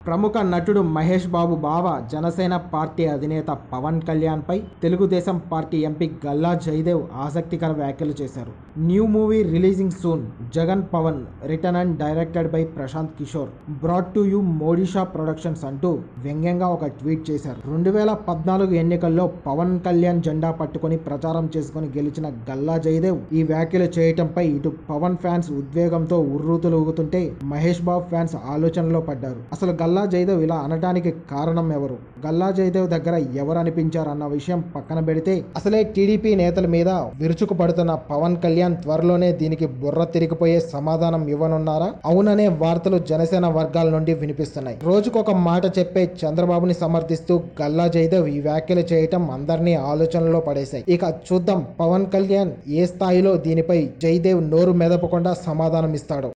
ప్రముఖ నటుడు మహేష్ బాబు బావ జనసేన పార్టీ అధినేత పవన్ కళ్యాణ్ పై తెలుగుదేశం పార్టీ ఎంపీ గల్లా జయదేవ్ ఆసక్తికర వ్యాఖ్యలు చేశారు new movie releasing soon Jagan Pawan return and directed by Prashant Kishor brought to you Modishah productions అంటూ వ్యంగ్యంగా ఒక ట్వీట్ చేశారు రెండు వేల పద్నాలుగు ఎన్నికల్లో పవన్ కళ్యాణ్ జెండా పట్టుకొని ప్రచారం చేసుకొని గెలిచిన గల్లా జయదేవ్ ఈ వ్యాఖ్యలు చేయటంపై ఇటు పవన్ ఫ్యాన్స్ ఉద్వేగంతో ఉర్రూతులు ఊగుతుంటే మహేష్ బాబు ఫ్యాన్స్ ఆలోచనలో పడ్డారు అసలు గల్లా జయదేవ్ ఇలా అనడానికి కారణం ఎవరు గల్లా జయదేవ్ దగ్గర ఎవరు అనిపించారు అన్న విషయం పక్కన పెడితే అసలే టీడీపీ నేతల మీద విరుచుకు పడుతున్న పవన్ కళ్యాణ్ త్వరలోనే దీనికి బుర్ర తిరిగిపోయే సమాధానం ఇవ్వనున్నారా అవుననే వార్తలు జనసేన వర్గాల నుండి వినిపిస్తున్నాయి రోజుకొక మాట చెప్పే చంద్రబాబుని సమర్థిస్తూ గల్లా జయదేవ్ ఈ వ్యాఖ్యలు చేయటం అందరినీ ఆలోచనలో పడేశాయి ఇక చూద్దాం పవన్ కళ్యాణ్ ఏ స్థాయిలో దీనిపై జయదేవ్ నోరు మెదపకుండా సమాధానం ఇస్తాడో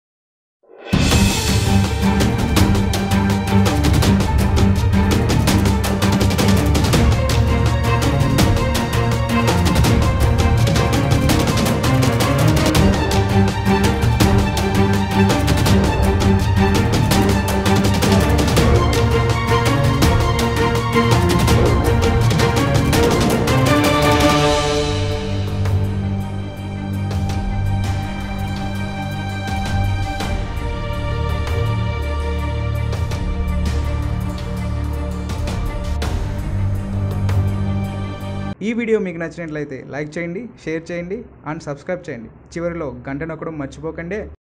ఈ వీడియో మీకు నచ్చినట్లయితే లైక్ చేయండి షేర్ చేయండి అండ్ సబ్స్క్రైబ్ చేయండి చివరిలో గంట నొక్కడం మర్చిపోకండి